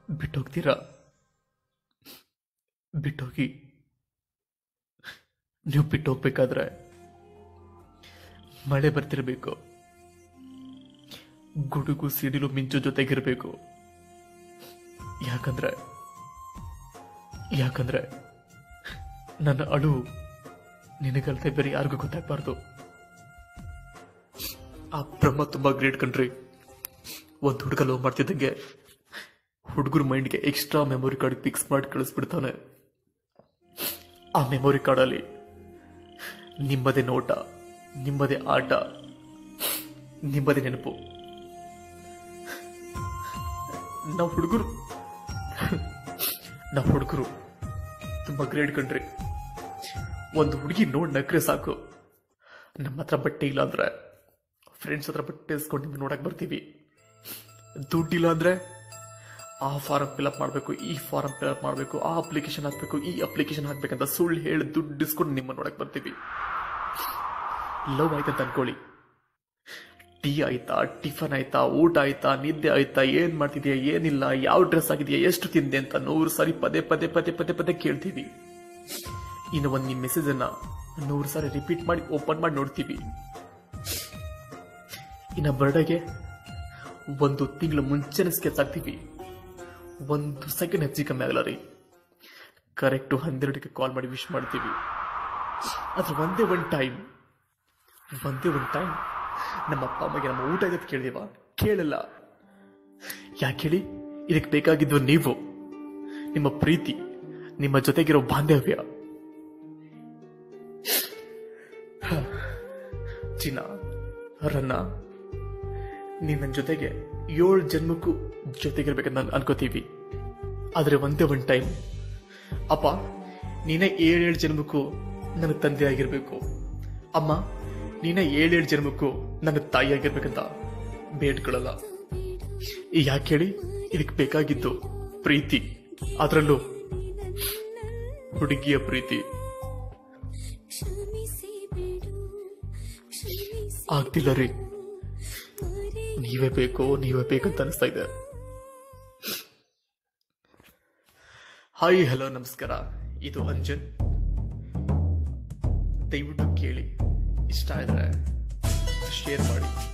ಬಿಟ್ಟೋಗ್ತೀರಾ ಬಿಟ್ಟೋಗಿ ನೀವು ಬಿಟ್ಟೋಗ್ಬೇಕಾದ್ರೆ ಮಳೆ ಬರ್ತಿರ್ಬೇಕು ಗುಡುಗು ಸಿಡಿಲು ಮಿಂಚು ಜೊತೆಗಿರ್ಬೇಕು ಯಾಕಂದ್ರೆ ಯಾಕಂದ್ರೆ ನನ್ನ ಅಳು ನಿನಗಲ್ದೆ ಬೇರೆ ಯಾರಿಗೂ ಗೊತ್ತಾಗ್ಬಾರ್ದು ಆ ಬ್ರಹ್ಮ ತುಂಬಾ ಗ್ರೇಟ್ ಕಣ್ರಿ ಒಂದು ಹುಡುಗ ಲವ್ ಮಾಡ್ತಿದ್ದಂಗೆ ಹುಡುಗರ ಮೈಂಡ್ಗೆ ಎಕ್ಸ್ಟ್ರಾ ಮೆಮೊರಿ ಕಾರ್ಡ್ ಫಿಕ್ಸ್ ಮಾಡಿ ಕಳಿಸ್ಬಿಡ್ತಾನೆ ಆ ಮೆಮೊರಿ ಕಾರ್ಡಲ್ಲಿ ನಿಮ್ಮದೇ ನೋಟ ನಿಮ್ಮದೇ ಆಟ ನಿಮ್ಮದೇ ನೆನಪು ನಾವು ಹುಡುಗರು ನಾವು ಹುಡುಗರು ತುಂಬಾ ಗ್ರೇಟ್ ಕಂಡ್ರಿ ಒಂದು ಹುಡುಗಿ ನೋಡ್ ನಕ್ರೆ ಸಾಕು ನಮ್ಮ ಹತ್ರ ಬಟ್ಟೆ ಇಲ್ಲ ಅಂದ್ರೆ ಫ್ರೆಂಡ್ಸ್ ಹತ್ರ ಬಟ್ಟೆ ಇಸ್ಕೊಂಡು ನಿಮ್ಗೆ ನೋಡಕ್ ಬರ್ತೀವಿ ದುಡ್ಡಿಲ್ಲ ಅಂದ್ರೆ ಆ ಫಾರಂ ಫಿಲಪ್ ಮಾಡಬೇಕು ಈ ಫಾರಂ ಫಿಲಪ್ ಮಾಡಬೇಕು ಆ ಅಪ್ಲಿಕೇಶನ್ ಹಾಕ್ಬೇಕು ಈ ಅಪ್ಲಿಕೇಶನ್ ಹಾಕ್ಬೇಕಂತ ಸುಳ್ಳು ಹೇಳಿ ದುಡ್ಡು ಇಸ್ಕೊಂಡು ನಿಮ್ಮ ನೋಡಕ್ ಬರ್ತೀವಿ ಲವ್ ಆಯ್ತಂತ ಅನ್ಕೊಳ್ಳಿ ಟೀ ಆಯ್ತಾ ಟಿಫನ್ ಆಯ್ತಾ ಊಟ ಆಯ್ತಾ ನಿದ್ದೆ ಆಯ್ತಾ ಏನ್ ಮಾಡ್ತಿದ್ಯಾ ಏನಿಲ್ಲ ಯಾವ ಡ್ರೆಸ್ ಆಗಿದೆಯಾ ಎಷ್ಟು ತಿಂದೆ ಅಂತ ನೂರು ಸಾರಿ ಪದೇ ಪದೇ ಪದೇ ಪದೇ ಪದೇ ಕೇಳ್ತೀವಿ ಇನ್ನು ಒಂದು ನಿಮ್ಮ ಮೆಸೇಜ್ ಅನ್ನ ನೂರು ಸಾರಿ ರಿಪೀಟ್ ಮಾಡಿ ಓಪನ್ ಮಾಡಿ ನೋಡ್ತೀವಿ ಇನ್ನ ಬರ್ಡೇಗೆ ಒಂದು ತಿಂಗಳು ಮುಂಚೆನೆ ಸ್ಕೆಚ್ ಆಗ್ತೀವಿ ಒಂದು ಸೆಕೆಂಡ್ ಹೆಚ್ಚಿ ಕಮ್ಮಿ ಆಗಲ್ಲ ರೀ ಕರೆಕ್ಟು ಹನ್ನೆರಡಕ್ಕೆ ಕಾಲ್ ಮಾಡಿ ವಿಶ್ ಮಾಡ್ತೀವಿ ಆದ್ರೆ ಒಂದೇ ಒಂದು ಟೈಮ್ ಒಂದೇ ಒಂದು ಟೈಮ್ ನಮ್ಮ ಅಪ್ಪ ಅಮ್ಮಗೆ ನಮ್ಮ ಊಟ ಆಗತ್ತೆ ಕೇಳಿದೀವ ಕೇಳಲ್ಲ ಯಾಕೆ ಹೇಳಿ ಇದಕ್ಕೆ ಬೇಕಾಗಿದ್ದು ನೀವು ನಿಮ್ಮ ಪ್ರೀತಿ ನಿಮ್ಮ ಜೊತೆಗಿರೋ ಬಾಂಧವ್ಯ ಹ. ಚಿನ್ನ ರನ್ನ ನೀನ್ ನನ್ನ ಜೊತೆಗೆ ಏಳು ಜನ್ಮಕ್ಕೂ ಜೊತೆಗಿರ್ಬೇಕಂತ ನಾನು ಅನ್ಕೋತೀವಿ ಆದ್ರೆ ಒಂದೇ ಒಂದು ಟೈಮ್ ಅಪ್ಪ ನೀನೇ ಏಳೇಳು ಜನ್ಮಕ್ಕೂ ನನ್ನ ತಂದೆ ಆಗಿರ್ಬೇಕು ಅಮ್ಮ ನೀನೇ ಏಳೇಳು ಜನ್ಮಕ್ಕೂ ನನ್ನ ತಾಯಿ ಆಗಿರ್ಬೇಕಂತ ಬೇಡ್ಕೊಳ್ಳಲ್ಲ ಯಾಕೆ ಹೇಳಿ ಇದಕ್ಕೆ ಬೇಕಾಗಿದ್ದು ಪ್ರೀತಿ ಅದರಲ್ಲೂ ಹುಡುಗಿಯ ಪ್ರೀತಿ ಆಗ್ತಿಲ್ಲ ರೀ ನೀವೇ ಬೇಕು ನೀವೇ ಬೇಕಂತ ಅನಿಸ್ತಾ ಇದೆ ಹಾಯ್ ಹಲೋ ನಮಸ್ಕಾರ ಇದು ಅಂಜನ್ ದಯವಿಟ್ಟು ಕೇಳಿ ಇಷ್ಟ ಆದ್ರೆ ಶೇರ್ ಮಾಡಿ